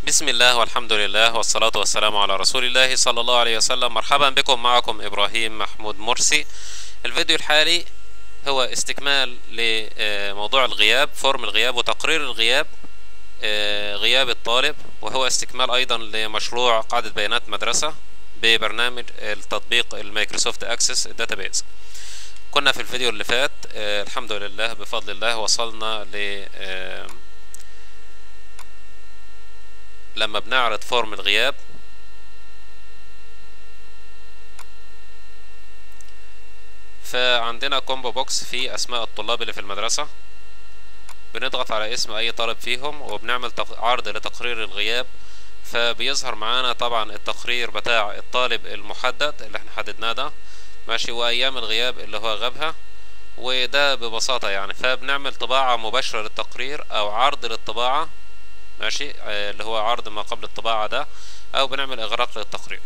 بسم الله والحمد لله والصلاة والسلام على رسول الله صلى الله عليه وسلم مرحبا بكم معكم إبراهيم محمود مرسي الفيديو الحالي هو استكمال لموضوع الغياب فورم الغياب وتقرير الغياب آه، غياب الطالب وهو استكمال أيضا لمشروع قاعدة بيانات مدرسة ببرنامج التطبيق المايكروسوفت اكسس داتابيز كنا في الفيديو اللي فات آه، الحمد لله بفضل الله وصلنا ل آه، لما بنعرض فورم الغياب فعندنا كومبو بوكس فيه اسماء الطلاب اللي في المدرسة بنضغط على اسم اي طالب فيهم وبنعمل تق- عرض لتقرير الغياب فبيظهر معانا طبعا التقرير بتاع الطالب المحدد اللي احنا حددناه ده ماشي وايام الغياب اللي هو غابها وده ببساطة يعني فبنعمل طباعة مباشرة للتقرير او عرض للطباعة ماشي آه، اللي هو عرض ما قبل الطباعة ده او بنعمل اغراق للتقرير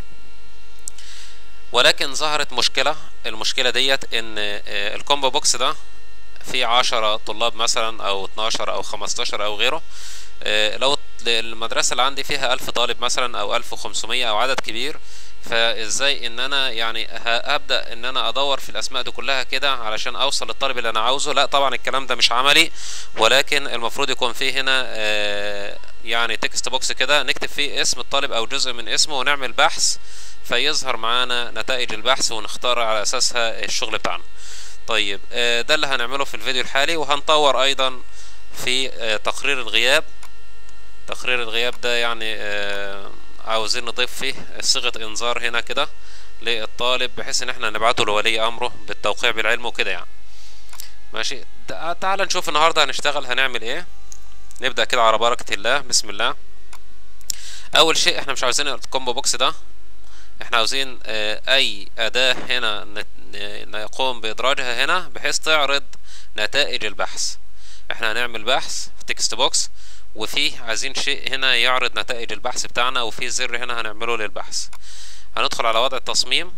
ولكن ظهرت مشكلة المشكلة ديت ان آه، الكومبو بوكس ده فيه عشرة طلاب مثلا او اتناشر او خمستاشر او غيره آه، لو المدرسة اللي عندي فيها ألف طالب مثلا أو ألف وخمسمية أو عدد كبير فازاي ان انا يعني ه- هبدأ ان انا ادور في الاسماء دي كلها كده علشان اوصل للطالب اللي انا عاوزه لا طبعا الكلام ده مش عملي ولكن المفروض يكون فيه هنا آه، يعني تكست بوكس كده نكتب فيه اسم الطالب او جزء من اسمه ونعمل بحث فيظهر معانا نتائج البحث ونختار على اساسها الشغل بتاعنا طيب آه، ده اللي هنعمله في الفيديو الحالي وهنطور ايضا في آه، تقرير الغياب تقرير الغياب ده يعني آه، عاوزين نضيف فيه صيغة انذار هنا كده للطالب بحيث ان احنا نبعته لولي امره بالتوقيع بالعلم وكده يعني ماشي تع- تعال نشوف النهارده هنشتغل هنعمل ايه نبدأ كده على بركة الله بسم الله اول شيء احنا مش عاوزين الكومبو بوكس ده احنا عاوزين آه، اي اداة هنا نت- ن- نقوم بادراجها هنا بحيث تعرض نتائج البحث احنا هنعمل بحث في تكست بوكس وفيه عايزين شيء هنا يعرض نتائج البحث بتاعنا وفي زر هنا هنعمله للبحث هندخل على وضع التصميم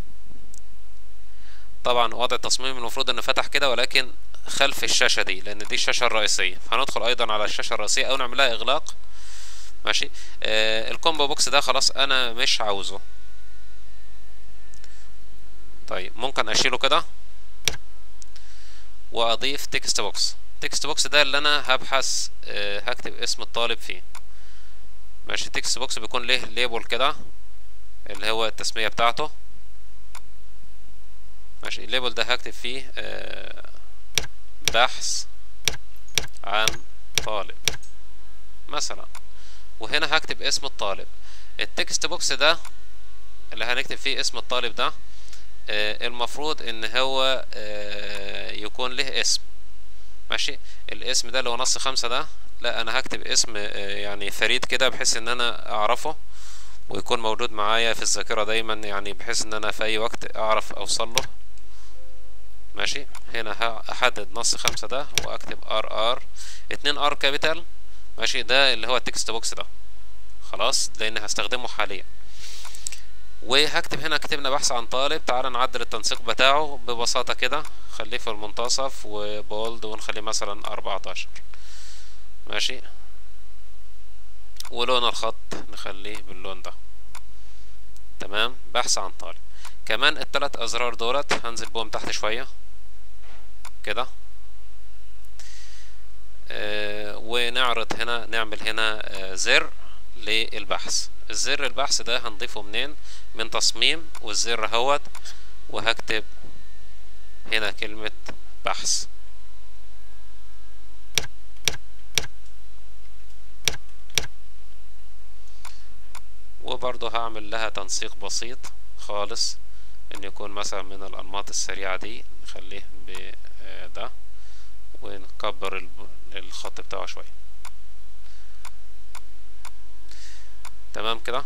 طبعا وضع التصميم المفروض انه فتح كده ولكن خلف الشاشة دي لان دي الشاشة الرئيسية هندخل ايضا على الشاشة الرئيسية او نعملها اغلاق ماشي آه الكومبو بوكس ده خلاص انا مش عاوزه طيب ممكن اشيله كده واضيف تكست بوكس تكست بوكس ده اللي انا هبحث آه، هكتب اسم الطالب فيه ماشي تكست بوكس بيكون له ليبل كده اللي هو التسمية بتاعته ماشي الليبل ده هكتب فيه آه، بحث عن طالب مثلا وهنا هكتب اسم الطالب التكست بوكس ده اللي هنكتب فيه اسم الطالب ده آه، المفروض ان هو آه، يكون له اسم ماشي الاسم ده اللي هو نص خمسة ده لا انا هكتب اسم آه، يعني فريد كده بحيث ان انا اعرفه ويكون موجود معايا في الذاكرة دايما يعني بحيث ان انا في اي وقت اعرف اوصل له ماشي هنا ه- احدد نص خمسة ده واكتب ار ار اتنين ار كابيتال ماشي ده اللي هو التكست بوكس ده خلاص لان هستخدمه حاليا وهكتب هنا كتبنا بحث عن طالب تعال نعدل التنسيق بتاعه ببساطة كده خليه في المنتصف وبولد ونخليه مثلا أربعتاشر ماشي ولون الخط نخليه باللون ده تمام بحث عن طالب كمان التلات أزرار دولت هنزل بهم تحت شوية كده آه ونعرض هنا نعمل هنا آه زر للبحث الزر البحث ده هنضيفه منين من تصميم والزر اهوت وهكتب هنا كلمة بحث وبرضه هعمل لها تنسيق بسيط خالص ان يكون مثلا من الانماط السريعة دي نخليه بده ونكبر الب- الخط بتاعه شوية تمام كده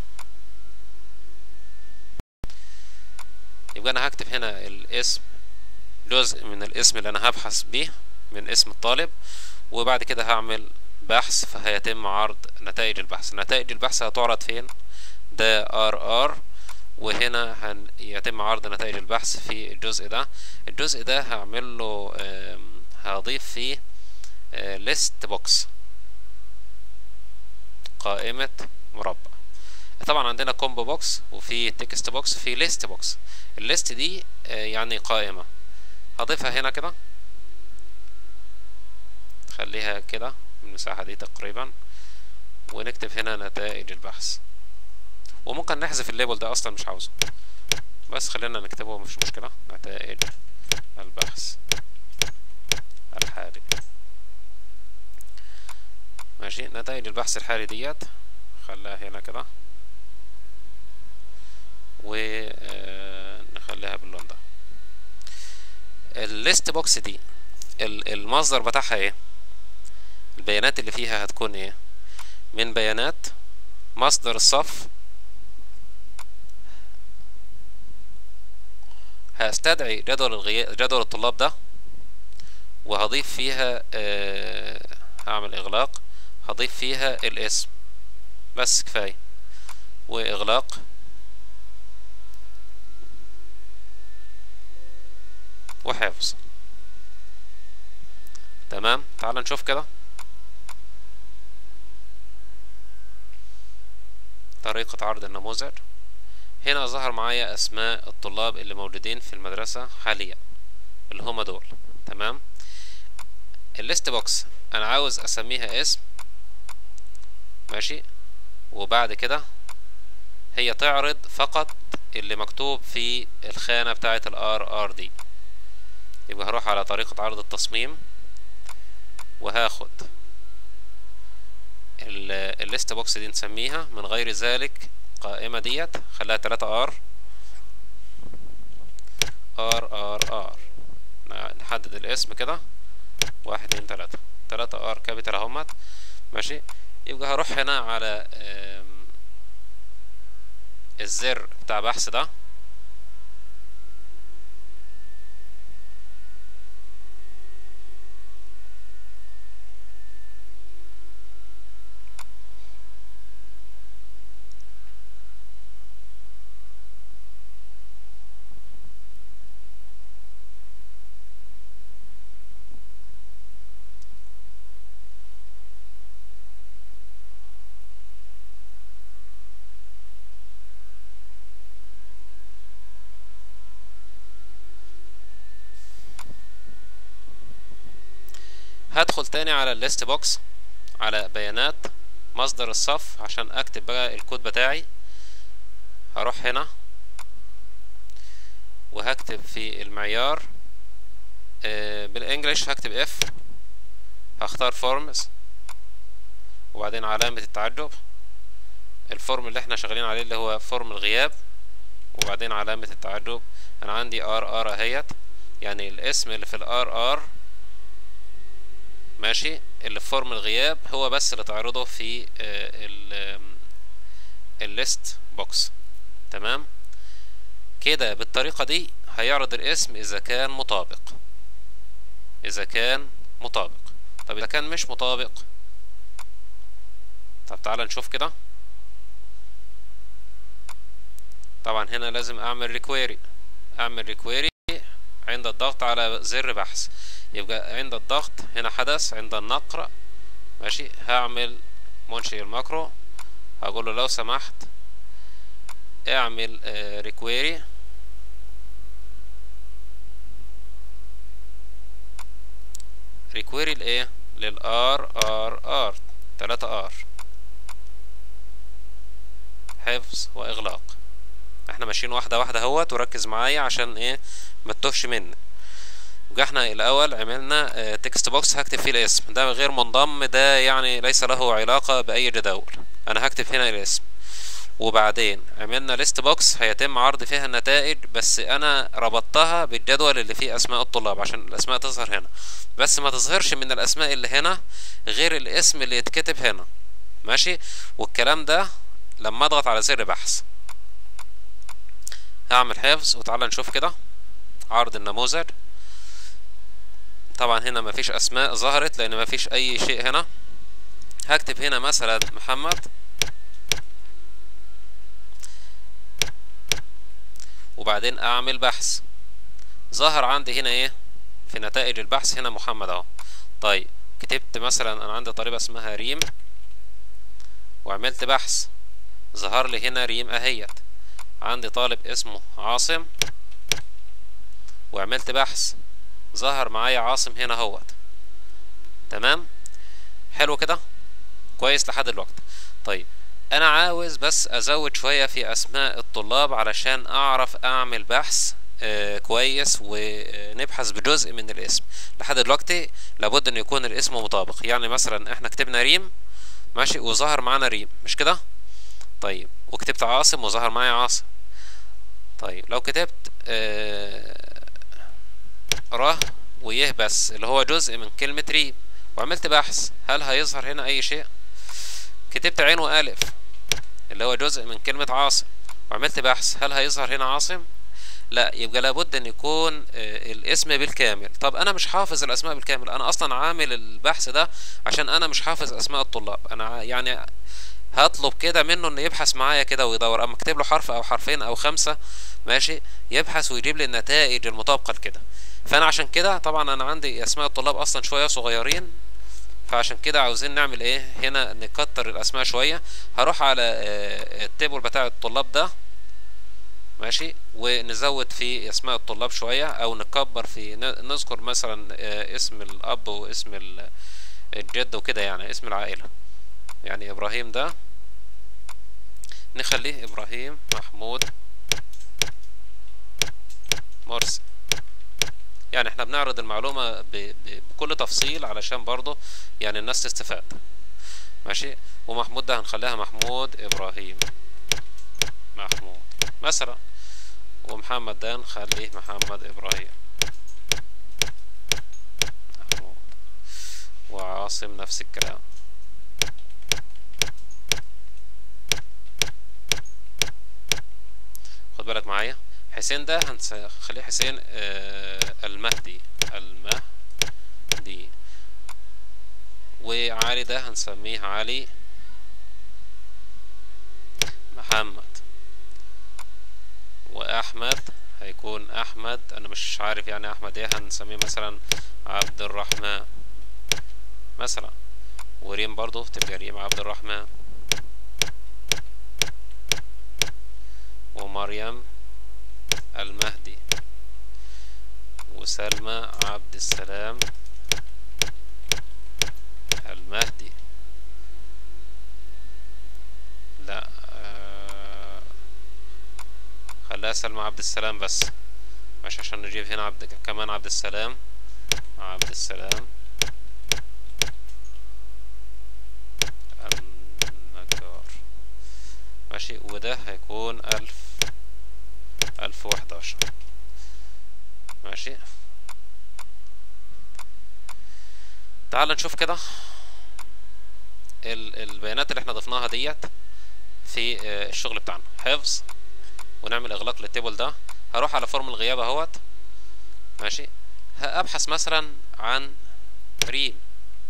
يبقى انا هكتب هنا الاسم جزء من الاسم اللي انا هبحث بيه من اسم الطالب وبعد كده هعمل بحث فهيتم عرض نتائج البحث نتائج البحث هتعرض فين ده ار ار وهنا هن يتم عرض نتائج البحث في الجزء ده الجزء ده هعمل له آم، هضيف فيه ليست بوكس قائمة مربع طبعا عندنا كومبو بوكس وفي تكست بوكس وفي ليست بوكس الليست دي آه، يعني قائمة هضيفها هنا كده خليها كده المساحة دي تقريبا ونكتب هنا نتائج البحث وممكن نحذف الليبل ده اصلا مش عاوزه بس خلينا نكتبه مش مشكلة نتائج البحث الحالي ماشي نتائج البحث الحالي ديت خليها هنا كده ونخليها باللون ده الليست بوكس دي المصدر بتاعها ايه البيانات اللي فيها هتكون ايه من بيانات مصدر الصف هستدعي جدول الغياب جدول الطلاب ده وهضيف فيها آه هعمل اغلاق هضيف فيها الاسم بس كفايه واغلاق وحفظ تمام تعال نشوف كده طريقة عرض النموذج هنا ظهر معايا اسماء الطلاب اللي موجودين في المدرسة حاليا اللي هما دول تمام الليست بوكس انا عاوز اسميها اسم ماشي وبعد كده هي تعرض فقط اللي مكتوب في الخانة بتاعة الار ار دي يبقى هروح على طريقة عرض التصميم وهاخد الليست بوكس دي نسميها من غير ذلك قائمة ديت خليها تلاتة ار ار ار ار نحدد الاسم كده واحد اتنين تلاتة تلاتة ار كابيتال اهمت ماشي يبقى هروح هنا على الزر بتاع بحث ده هدخل تاني على الليست بوكس على بيانات مصدر الصف عشان اكتب بقى الكود بتاعي هروح هنا وهكتب في المعيار آه بالانجلش هكتب اف هختار فورمز وبعدين علامة التعجب الفورم اللي احنا شغالين عليه اللي هو فورم الغياب وبعدين علامة التعجب انا عندي ار ار اهيت يعني الاسم اللي في الار ار ماشي اللي في فورم الغياب هو بس اللي تعرضه في الليست بوكس تمام كده بالطريقة دي هيعرض الاسم اذا كان مطابق اذا كان مطابق طب اذا كان مش مطابق طب تعال نشوف كده طبعا هنا لازم اعمل ريكويري اعمل ريكويري عند الضغط على زر بحث يبقى عند الضغط هنا حدث عند النقر ماشي هعمل منشئ الماكرو هقول له لو سمحت اعمل ريكويري ريكويري لايه للار ار ار 3 ار حفظ واغلاق احنا ماشيين واحده واحده اهوت وركز معايا عشان ايه ما تتوهش مني يبقى احنا الاول عملنا تكست بوكس هكتب فيه الاسم ده غير منضم ده يعني ليس له علاقه باي جداول انا هكتب هنا الاسم وبعدين عملنا ليست بوكس هيتم عرض فيها النتائج بس انا ربطتها بالجدول اللي فيه اسماء الطلاب عشان الاسماء تظهر هنا بس ما تظهرش من الاسماء اللي هنا غير الاسم اللي يتكتب هنا ماشي والكلام ده لما اضغط على زر بحث هعمل حفظ وتعالى نشوف كده عرض النموذج طبعا هنا مفيش اسماء ظهرت لان مفيش اي شيء هنا هكتب هنا مثلا محمد وبعدين اعمل بحث ظهر عندي هنا ايه في نتائج البحث هنا محمد اهو طيب كتبت مثلا انا عندي طالبة اسمها ريم وعملت بحث ظهر لي هنا ريم اهيت عندي طالب اسمه عاصم وعملت بحث ظهر معايا عاصم هنا اهوت تمام حلو كده كويس لحد الوقت طيب انا عاوز بس ازود شوية في اسماء الطلاب علشان اعرف اعمل بحث آه كويس ونبحث بجزء من الاسم لحد دلوقتي لابد ان يكون الاسم مطابق يعني مثلا احنا كتبنا ريم ماشي وظهر معانا ريم مش كده طيب وكتبت عاصم وظهر معايا عاصم طيب لو كتبت آه ره ويه بس اللي هو جزء من كلمة ريم وعملت بحث هل هيظهر هنا اي شيء كتبت عين والف اللي هو جزء من كلمة عاصم وعملت بحث هل هيظهر هنا عاصم لا يبقى لابد ان يكون الاسم بالكامل طب انا مش حافظ الاسماء بالكامل انا اصلا عامل البحث ده عشان انا مش حافظ اسماء الطلاب انا يعني هطلب كده منه انه يبحث معايا كده ويدور اما اكتب له حرف او حرفين او خمسة ماشي يبحث ويجيب لي النتائج المطابقة لكده فانا عشان كده طبعا انا عندي اسماء الطلاب اصلا شوية صغيرين فعشان كده عاوزين نعمل ايه هنا نكتر الاسماء شوية هروح على التيبل بتاع الطلاب ده ماشي ونزود في اسماء الطلاب شوية او نكبر في نذكر مثلا اسم الاب واسم الجد وكده يعني اسم العائلة يعني ابراهيم ده نخليه ابراهيم محمود مرسي يعني احنا بنعرض المعلومة ب... ب... بكل تفصيل علشان برضه يعني الناس تستفاد ماشي ومحمود ده هنخليها محمود ابراهيم محمود مثلا ومحمد ده نخليه محمد ابراهيم محمود وعاصم نفس الكلام خد بالك معايا حسين ده هنخليه حسين آه المهدي المهدي وعلي ده هنسميه علي محمد واحمد هيكون احمد انا مش عارف يعني احمد ايه هنسميه مثلا عبد الرحمن مثلا وريم برضو تبقى ريم عبد الرحمن ومريم المهدي وسلمى عبد السلام المهدي لا آه خلاها سلمى عبد السلام بس مش عشان نجيب هنا عبد كمان عبد السلام عبد السلام النجار ماشي وده هيكون ألف ألف وحداشر ماشي تعال نشوف كده البيانات اللي احنا ضفناها ديت في الشغل بتاعنا حفظ ونعمل اغلاق للتيبل ده هروح على فورم الغياب اهوت ماشي هابحث مثلا عن ريم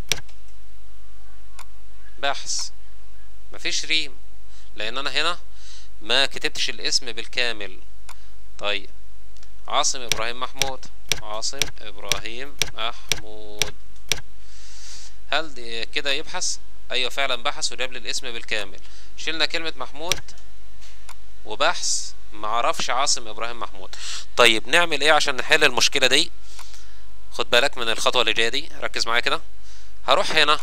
بحث مفيش ريم لان انا هنا ما كتبتش الاسم بالكامل طيب عاصم ابراهيم محمود عاصم ابراهيم محمود هل دي كده يبحث ايوه فعلا بحث وجاب لي الاسم بالكامل شلنا كلمة محمود وبحث معرفش عاصم ابراهيم محمود طيب نعمل ايه عشان نحل المشكلة دي خد بالك من الخطوة اللي جاية دي ركز معايا كده هروح هنا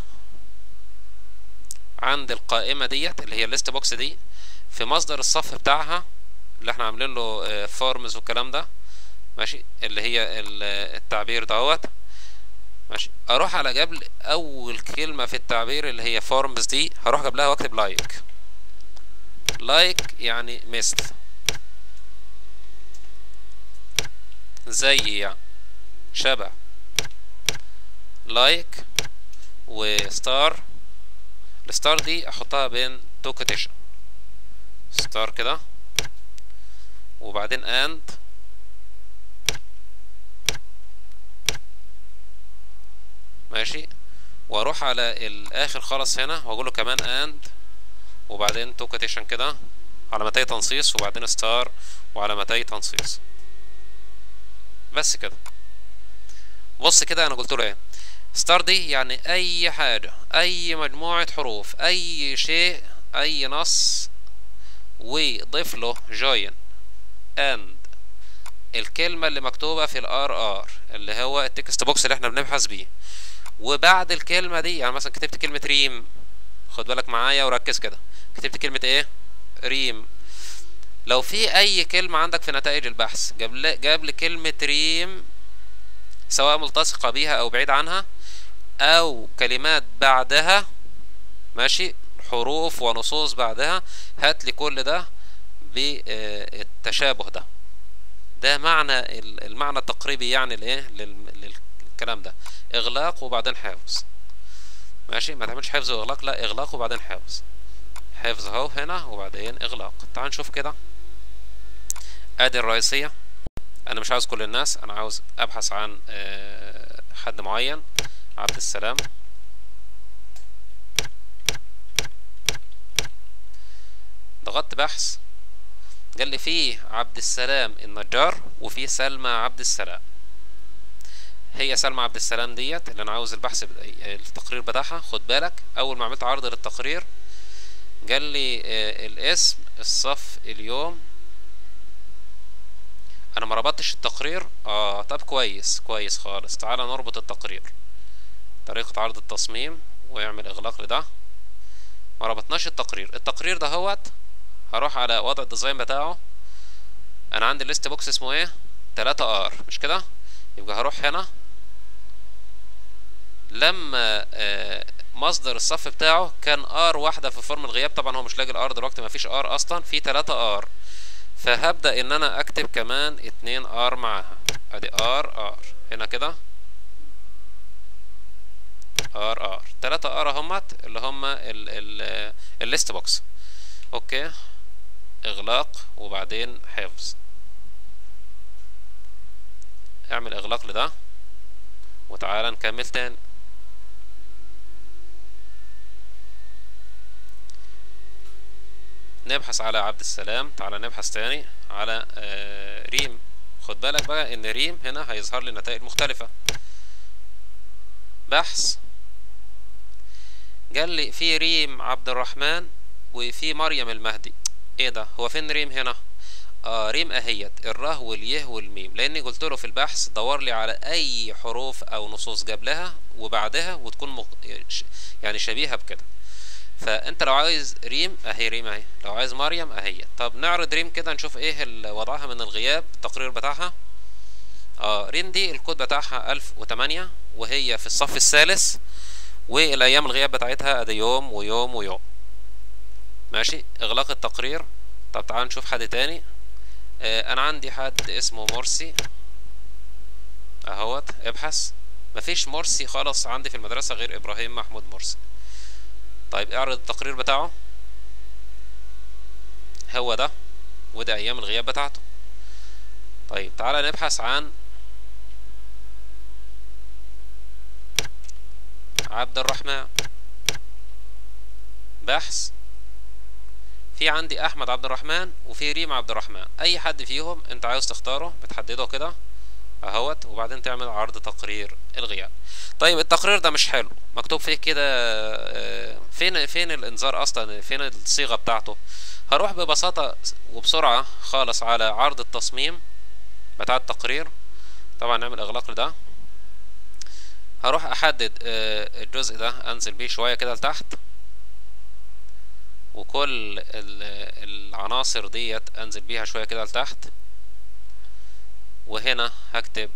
عند القائمة ديت اللي هي الليست بوكس دي في مصدر الصف بتاعها اللي احنا عاملين له فورمز والكلام ده ماشي اللي هي التعبير دوت ماشي اروح على قبل اول كلمة في التعبير اللي هي فورمز دي هروح قبلها واكتب لايك لايك يعني مثل زي يعني شبه لايك وستار الستار دي احطها بين تو كوتيشن ستار كده وبعدين اند ماشي واروح على الاخر خالص هنا واقول له كمان اند وبعدين تو كوتيشن كده علامتي تنصيص وبعدين ستار وعلامتي تنصيص بس كده بص كده انا قلت له ايه ستار دي يعني اي حاجة اي مجموعة حروف اي شيء اي نص وضيف له join and الكلمة اللي مكتوبة في الار ار اللي هو التكست بوكس اللي احنا بنبحث بيه وبعد الكلمة دي يعني مثلا كتبت كلمة ريم خد بالك معايا وركز كده كتبت كلمة ايه ريم لو في اي كلمة عندك في نتائج البحث جاب لي جاب لي كلمة ريم سواء ملتصقة بيها او بعيد عنها او كلمات بعدها ماشي حروف ونصوص بعدها هات لي كل ده بالتشابه ده ده معنى المعنى التقريبي يعني الايه للكلام ده اغلاق وبعدين حفظ ماشي ما تعملش حفظ واغلاق لا اغلاق وبعدين حفظ حفظ اهو هنا وبعدين اغلاق تعال نشوف كده ادي الرئيسية انا مش عاوز كل الناس انا عاوز ابحث عن حد معين عبد السلام ضغطت بحث قال لي فيه عبد السلام النجار وفيه سلمى عبد السلام هي سلمى عبد السلام ديت اللي انا عاوز البحث التقرير بتاعها خد بالك اول ما عملت عرض للتقرير قال لي الاسم الصف اليوم انا ما ربطتش التقرير اه طب كويس كويس خالص تعالى نربط التقرير طريقة عرض التصميم ويعمل اغلاق لده ما ربطناش التقرير التقرير ده هوت هروح على وضع الديزاين بتاعه انا عندي الليست بوكس اسمه ايه 3 ار مش كده يبقى هروح هنا لما آه مصدر الصف بتاعه كان ار واحده في فورم الغياب طبعا هو مش لاقي الار دلوقتي مفيش ار اصلا في 3 ار فهبدا ان انا اكتب كمان 2 ار معاها ادي ار ار هنا كده ار ار 3 ار همت اللي هم الليست بوكس اوكي اغلاق وبعدين حفظ اعمل اغلاق لده وتعالى نكمل تاني نبحث على عبد السلام تعالى نبحث تاني على آه ريم خد بالك بقى ان ريم هنا هيظهر لي نتائج مختلفة بحث قال لي في ريم عبد الرحمن وفي مريم المهدي ايه ده هو فين ريم هنا آه ريم اهيت الره واليه والميم لاني قلت له في البحث دور لي على اي حروف او نصوص قبلها وبعدها وتكون مق... يعني شبيهه بكده فانت لو عايز ريم اهي ريم اهي لو عايز مريم اهي طب نعرض ريم كده نشوف ايه وضعها من الغياب التقرير بتاعها اه ريم دي الكود بتاعها 1008 وهي في الصف الثالث والايام الغياب بتاعتها ادي يوم ويوم ويوم ماشي اغلاق التقرير طب تعال نشوف حد تاني آه انا عندي حد اسمه مرسي اهوت ابحث مفيش مرسي خالص عندي في المدرسة غير ابراهيم محمود مرسي طيب اعرض التقرير بتاعه هو ده وده ايام الغياب بتاعته طيب تعالى نبحث عن عبد الرحمن بحث في عندي احمد عبد الرحمن وفي ريم عبد الرحمن اي حد فيهم انت عاوز تختاره بتحدده كده اهوت وبعدين تعمل عرض تقرير الغياب طيب التقرير ده مش حلو مكتوب فيه كده فين فين الانذار اصلا فين الصيغه بتاعته هروح ببساطه وبسرعه خالص على عرض التصميم بتاع التقرير طبعا نعمل اغلاق لده هروح احدد الجزء ده انزل بيه شويه كده لتحت وكل العناصر ديت انزل بيها شويه كده لتحت وهنا هكتب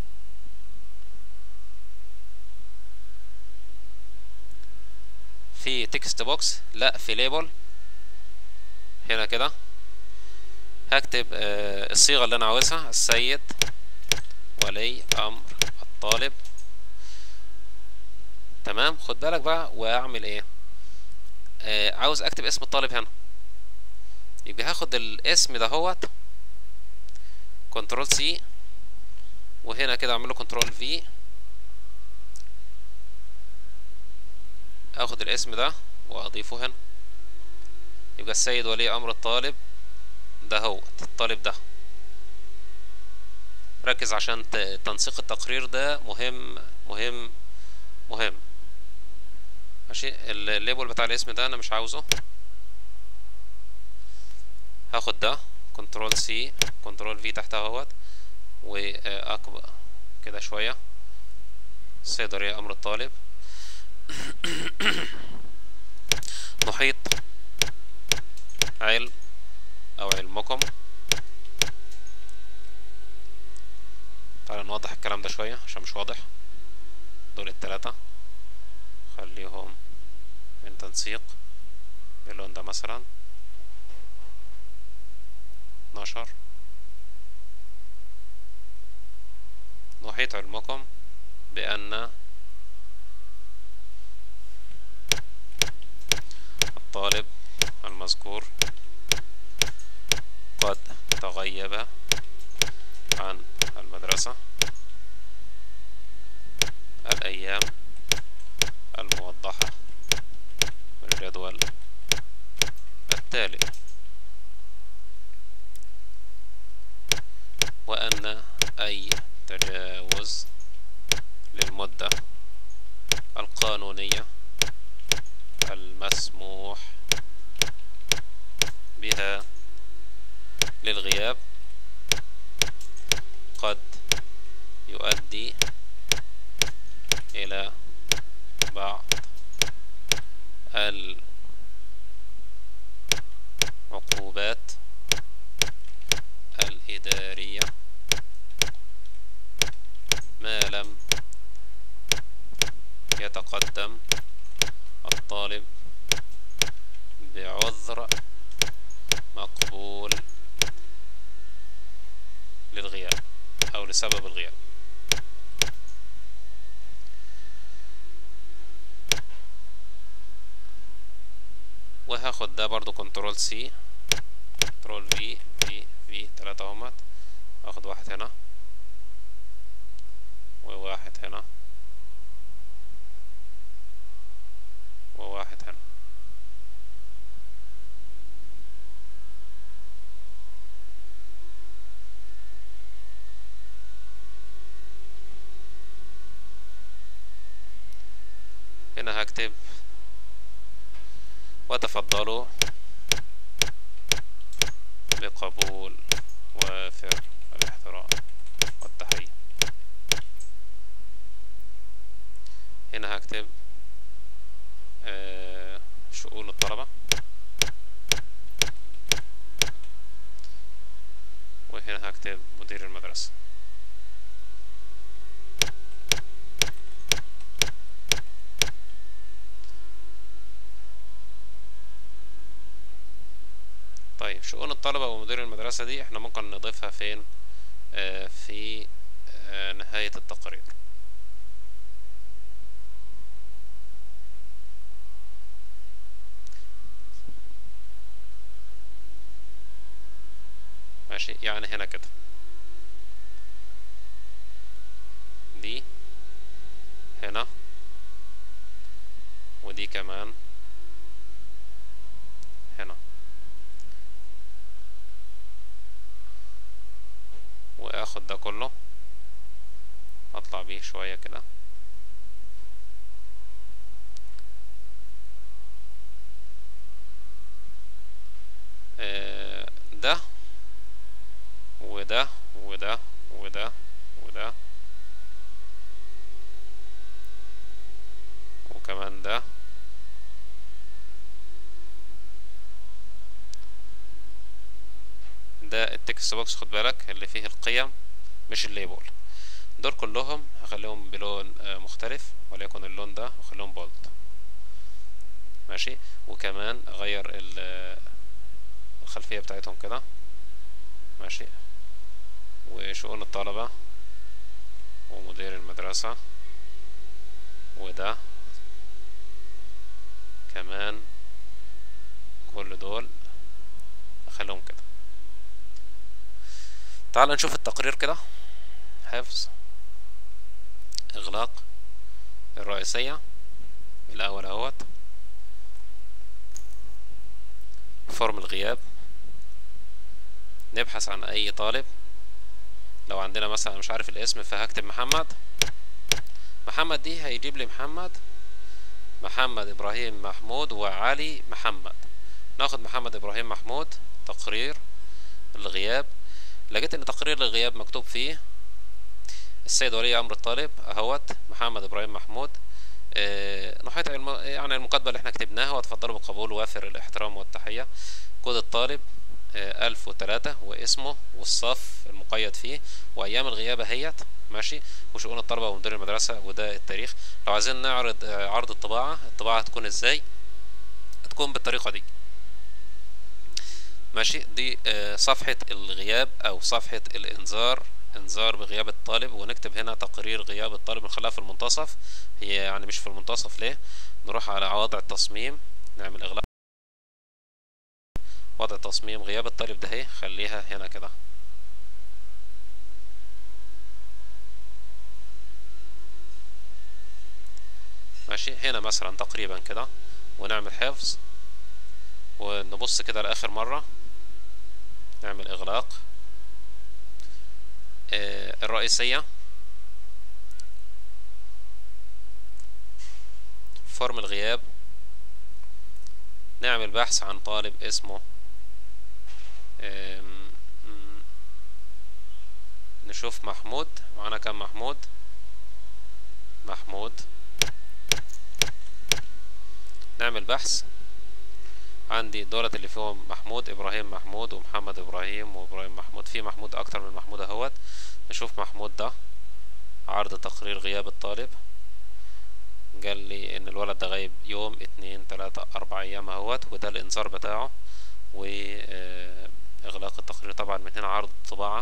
في تكست بوكس لا في ليبل هنا كده هكتب آه الصيغة اللي انا عاوزها السيد ولي امر الطالب تمام خد بالك بقى واعمل ايه آه عاوز اكتب اسم الطالب هنا يبقى هاخد الاسم دهوت كنترول سي وهنا كده اعمل له كنترول في اخد الاسم ده واضيفه هنا يبقى السيد ولي امر الطالب ده هو الطالب ده ركز عشان تنسيق التقرير ده مهم مهم مهم ماشي الليبل بتاع الاسم ده انا مش عاوزه هاخد ده كنترول سي كنترول في تحت اهوت واكبر كده شوية صيدرية امر الطالب محيط علم او علمكم تعالى نوضح الكلام ده شوية عشان مش واضح دول التلاتة خليهم من تنسيق باللون ده مثلا اتناشر نحيط علمكم بأن الطالب المذكور قد تغيب عن المدرسة الأيام الموضحة من الجدول التالي وأن أي تجاوز للمدة القانونية المسموح بها للغياب قد يؤدي إلى بعض العقوبات الإدارية ما لم يتقدم الطالب بعذر مقبول للغياب أو لسبب الغياب وهاخد ده برضو كنترول سي كنترول في في في تلاتة همت اخد واحد هنا وواحد هنا وواحد هنا هنا هكتب وتفضلوا بقبول وافر الاحترام والتحية هنا هكتب آه، شؤون الطلبة وهنا هكتب مدير المدرسة طيب شؤون الطلبة ومدير المدرسة دي احنا ممكن نضيفها فين آه في آه نهاية التقرير ماشي يعني هنا كده دي هنا ودي كمان هنا واخد ده كله اطلع بيه شوية كده آه، ده وده وده وده وده وكمان ده ده التكست بوكس خد بالك اللي فيه القيم مش الليبل دول كلهم هخليهم بلون آه، مختلف وليكن اللون ده وخليهم بولد ماشي وكمان اغير ال- آه، الخلفية بتاعتهم كده ماشي وشؤون الطلبة ومدير المدرسة وده كمان كل دول اخليهم كده تعال نشوف التقرير كده حفظ اغلاق الرئيسية الاول اهوت فورم الغياب نبحث عن اي طالب لو عندنا مثلا مش عارف الاسم فهكتب محمد محمد دي هيجيب لي محمد محمد ابراهيم محمود وعلي محمد ناخد محمد ابراهيم محمود تقرير الغياب لقيت ان تقرير الغياب مكتوب فيه السيد ولي امر الطالب اهوت محمد ابراهيم محمود آه، نحيط الم... يعني المكاتبة اللي احنا كتبناها وتفضلوا بقبول وافر الاحترام والتحية كود الطالب آه، ألف وتلاتة واسمه والصف المقيد فيه وأيام الغياب اهيت ماشي وشؤون الطلبة ومدير المدرسة وده التاريخ لو عايزين نعرض آه، عرض الطباعة الطباعة هتكون ازاي هتكون بالطريقة دي ماشي دي آه، صفحة الغياب أو صفحة الإنذار إنذار بغياب الطالب ونكتب هنا تقرير غياب الطالب نخليها في المنتصف هي يعني مش في المنتصف ليه نروح على وضع التصميم نعمل إغلاق وضع تصميم غياب الطالب ده اهي خليها هنا كده ماشي هنا مثلا تقريبا كده ونعمل حفظ ونبص كده لآخر مرة نعمل إغلاق آه الرئيسية فورم الغياب نعمل بحث عن طالب اسمه آم، م- نشوف محمود معانا كام محمود محمود نعمل بحث عندي دولة اللي فيهم محمود ابراهيم محمود ومحمد ابراهيم وابراهيم محمود في محمود اكتر من محمود اهوت نشوف محمود ده عرض تقرير غياب الطالب قال لي ان الولد ده غايب يوم اتنين تلاتة اربع ايام اهوت وده الانذار بتاعه واغلاق التقرير طبعا من هنا عرض الطباعة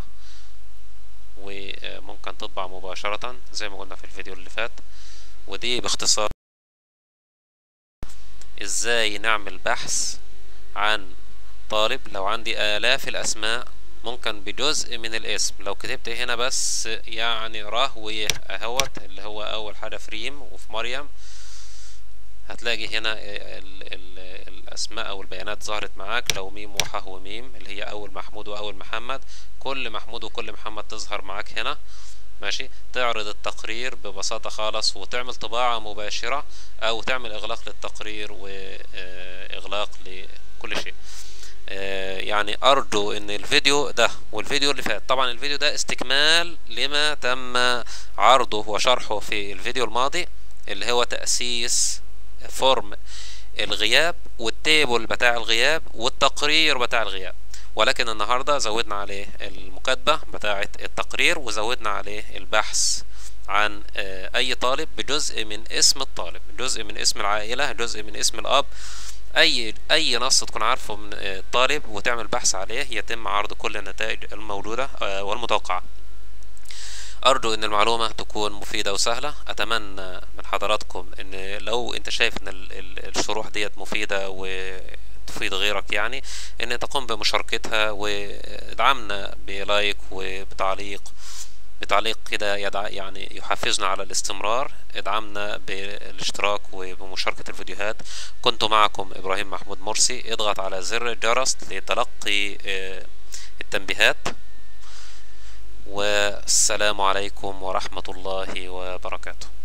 وممكن تطبع مباشرة زي ما قلنا في الفيديو اللي فات ودي باختصار ازاي نعمل بحث عن طالب لو عندي آلاف الأسماء ممكن بجزء من الاسم لو كتبت هنا بس يعني ره ويه اهوت اللي هو أول حرف ريم وفي مريم هتلاقي هنا ال ال الأسماء أو البيانات ظهرت معاك لو ميم وحه وميم اللي هي أول محمود وأول محمد كل محمود وكل محمد تظهر معاك هنا ماشي تعرض التقرير ببساطة خالص وتعمل طباعة مباشرة أو تعمل إغلاق للتقرير وإغلاق لكل شيء آه، يعني أرجو إن الفيديو ده والفيديو اللي فات طبعا الفيديو ده استكمال لما تم عرضه وشرحه في الفيديو الماضي اللي هو تأسيس فورم الغياب والتيبل بتاع الغياب والتقرير بتاع الغياب ولكن النهاردة زودنا عليه المكاتبة بتاعة التقرير وزودنا عليه البحث عن آه، أي طالب بجزء من اسم الطالب جزء من اسم العائلة جزء من اسم الأب أي أي نص تكون عارفه من آه، الطالب وتعمل بحث عليه يتم عرض كل النتائج الموجودة آه، والمتوقعة أرجو إن المعلومة تكون مفيدة وسهلة أتمنى من حضراتكم إن لو أنت شايف إن ال- ال- الشروح ديت مفيدة وتفيد غيرك يعني إن تقوم بمشاركتها وادعمنا بلايك وبتعليق بتعليق كده يدع يعني يحفزنا على الاستمرار ادعمنا بالاشتراك وبمشاركة الفيديوهات كنت معكم إبراهيم محمود مرسي اضغط على زر الجرس لتلقي آه، التنبيهات والسلام عليكم ورحمة الله وبركاته